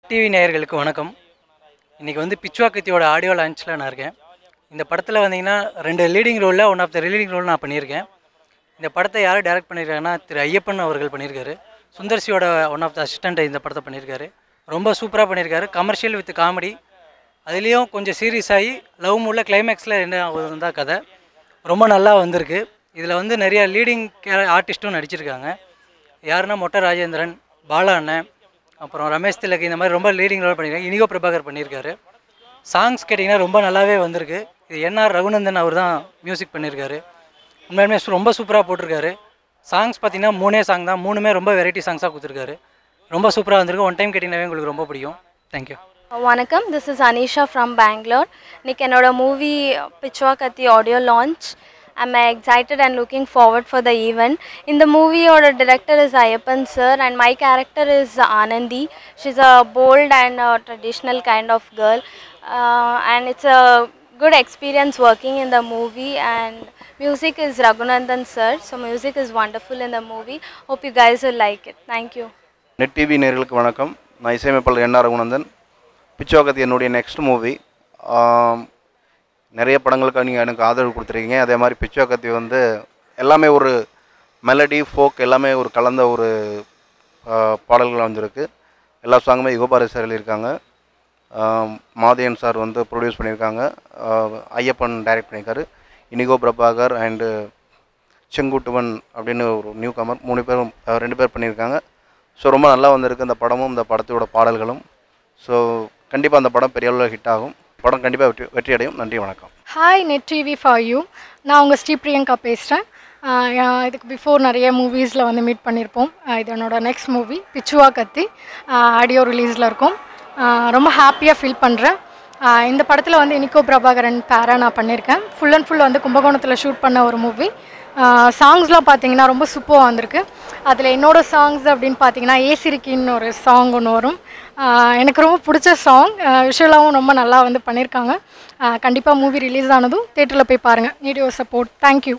TV நேயர்களுக்கு வணக்கம் இன்றைக்கி வந்து பிச்சுவாக்கத்தியோட ஆடியோ லான்ச்சில் நான் இருக்கேன் இந்த படத்தில் வந்தீங்கன்னா ரெண்டு லீடிங் ரோலில் one of the leading role நான் பண்ணியிருக்கேன் இந்த படத்தை யார் டைரக்ட் பண்ணியிருக்காங்கன்னா திரு ஐயப்பன் அவர்கள் பண்ணியிருக்காரு சுந்தர்சியோட ஒன் ஆஃப் த அசிஸ்டண்ட் இந்த படத்தை பண்ணியிருக்காரு ரொம்ப சூப்பராக பண்ணியிருக்காரு கமர்ஷியல் வித் காமெடி அதுலேயும் கொஞ்சம் சீரியஸ் ஆகி லவ் மூடில் கிளைமேக்ஸில் என்ன ஆகுதுன்னு தான் கதை ரொம்ப நல்லா வந்திருக்கு இதில் வந்து நிறைய லீடிங் கே ஆர்டிஸ்ட்டும் நடிச்சிருக்காங்க யாருன்னா மொட்டை ராஜேந்திரன் பாலா அண்ணன் அப்புறம் ரமேஷ் திலக் இந்த மாதிரி ரொம்ப லீடிங் ரோல் பண்ணியிருக்காங்க இனிகோ பிரபாகர் பண்ணியிருக்காரு சாங்ஸ் கேட்டிங்கன்னா ரொம்ப நல்லாவே வந்திருக்கு இது என்ஆர் ரகுநந்தன் அவர் தான் மியூசிக் பண்ணியிருக்காரு உண்மையுமே சு- ரொம்ப சூப்பராக போட்டிருக்காரு சாங்ஸ் பார்த்தீங்கன்னா மூணே சாங் தான் மூணுமே ரொம்ப வெரைட்டி சாங்ஸாக கொடுத்துருக்காரு ரொம்ப சூப்பராக வந்திருக்கு ஒன் டைம் கேட்டிங்கனாவே உங்களுக்கு ரொம்ப பிடிக்கும் தேங்க்யூ வணக்கம் this is Anisha from Bangalore இன்னைக்கு என்னோட movie Pichuva Kathi audio launch I'm excited and looking forward for the event இந்த மூவியோட director is Ayyappan sir and my character is Anandhi she is a bold and traditional kind of girl and it's a good experience working in the movie and music is Raghunandan sir so music is wonderful in the movie hope you guys will like it thank you Net TV நேர்களுக்கு வணக்கம் நான் இசையமைப்பாளர் N R Raghunandan பிச்சோகத்தி என்னுடைய next movie நிறைய படங்களுக்கு நீங்கள் எனக்கு ஆதரவு கொடுத்துருக்கீங்க அதே மாதிரி பிச்சோகத்தி வந்து எல்லாமே ஒரு மெலடி ஃபோக் எல்லாமே ஒரு கலந்த ஒரு ஆஹ், பாடல்கள் வந்திருக்கு எல்லா சாங்குமே யுகபாரதி சார் எழுதியிருக்காங்க ஆஹ், மாதேயன் சார் வந்து ப்ரொடியூஸ் பண்ணியிருக்காங்க ஆஹ், ஐயப்பன் டைரக்ட் பண்ணியிருக்காரு இனிகோ பிரபாகர் அண்டு செங்குட்டுவன் அப்படின்னு ஒரு நியூ கமர் மூணு பேரும் அஹ், ரெண்டு பேர் பண்ணியிருக்காங்க ஸோ ரொம்ப நல்லா வந்திருக்கு இந்த படமும் இந்த படத்தோட பாடல்களும் ஸோ கண்டிப்பாக அந்த படம் பெரிய அளவில் ஹிட் ஆகும் படம் கண்டிப்பாக வெற்றி வெற்றி அடையும் நன்றி வணக்கம் hi Net TV for you நான் உங்கள் ஸ்ரீ பிரியங்கா பேசுகிறேன் இதுக்கு பிஃபோர் நிறைய மூவிஸில் வந்து மீட் பண்ணியிருப்போம் ஆஹ் இது என்னோட next movie Pichuva Kathi audio ரிலீஸில் இருக்கும் ஆஹ் ரொம்ப ஹாப்பியாக ஃபீல் பண்ணுறேன் இந்த படத்தில் வந்து இனிகோ பிரபாகரன் பேரா நான் பண்ணியிருக்கேன் ஃபுல் அண்ட் ஃபுல் வந்து கும்பகோணத்தில் ஷூட் பண்ண ஒரு மூவி சாங்ஸ்லாம் பார்த்தீங்கன்னா ரொம்ப சூப்பராக வந்திருக்கு அதில் என்னோட சாங்ஸ் அப்படின்னு பார்த்தீங்கன்னா ஏசிரிக்கின்னு ஒரு சாங் ஒன்று வரும் ஆஹ் எனக்கு ரொம்ப பிடிச்ச சாங் விஷுவலாகவும் ரொம்ப நல்லா வந்து பண்ணியிருக்காங்க கண்டிப்பாக மூவி ரிலீஸ் ஆனதும் தேட்டரில் போய் பாருங்கள் need your support thank you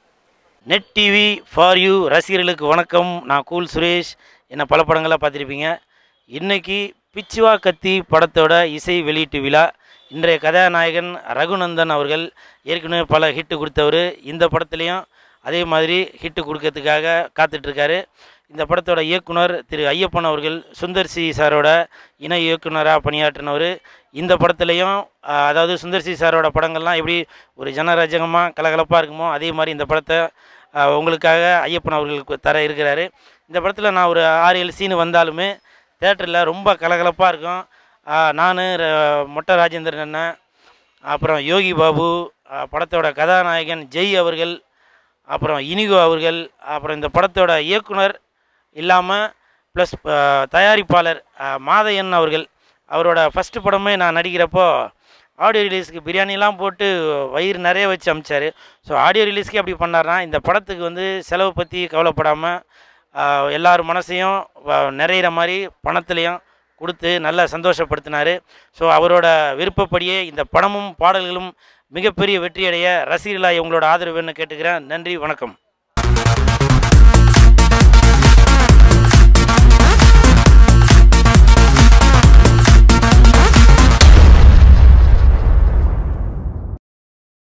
Net TV for you ரசிகர்களுக்கு வணக்கம் நான் கூல் சுரேஷ் என்ன பல படங்களாக பார்த்துருப்பீங்க இன்னைக்கு பிச்சுவா கத்தி படத்தோட இசை வெளியீட்டு விழா இன்றைய கதாநாயகன் ரகுநந்தன் அவர்கள் ஏற்கனவே பல ஹிட்டு கொடுத்தவர் இந்த படத்துலேயும் அதே மாதிரி ஹிட்டு கொடுக்கறதுக்காக காத்துட்ருக்காரு இந்த படத்தோட இயக்குனர் திரு ஐயப்பன் அவர்கள் சுந்தர் சி சாரோட இணை இயக்குனராக பணியாற்றினவர் இந்த படத்துலையும் ஆஹ், அதாவது சுந்தர் சி சாரோட படங்கள்லாம் எப்படி ஒரு ஜனரஜகமாக கலகலப்பாக இருக்குமோ அதே மாதிரி இந்த படத்தை ஆஹ், உங்களுக்காக ஐயப்பன் அவர்களுக்கு தர இருக்கிறாரு இந்த படத்தில் நான் ஒரு ஆறு ஏழு சீனு வந்தாலுமே தேட்டரில் ரொம்ப கலகலப்பாக இருக்கும் நான் மொட்டை ராஜேந்திரன் அண்ணன் அப்புறம் யோகி பாபு ஆஹ், படத்தோட கதாநாயகன் ஜெய் அவர்கள் அப்புறம் இனிகோ அவர்கள் அப்புறம் இந்த படத்தோட இயக்குனர் இல்லாமல் ப்ளஸ் தயாரிப்பாளர் ஆஹ், மாதையன் அவர்கள் அவரோட ஃபஸ்ட்டு படமே நான் நடிக்கிறப்போ ஆடியோ ரிலீஸ்க்கு பிரியாணிலாம் போட்டு வயிறு நிறைய வச்சு அமிச்சார் ஸோ ஆடியோ ரிலீஸ்க்கே அப்படி பண்ணார்னா இந்த படத்துக்கு வந்து செலவு பற்றி கவலைப்படாமல் எல்லார் மனசையும் வ- நிறையிற மாதிரி பணத்துலேயும் கொடுத்து நல்லா சந்தோஷப்படுத்தினார் ஸோ அவரோட விருப்பப்படியே இந்த படமும் பாடல்களும் மிகப்பெரிய வெற்றியடைய ரசிகர்களாக உங்களோட ஆதரவுன்னு கேட்டுக்கிறேன் நன்றி வணக்கம்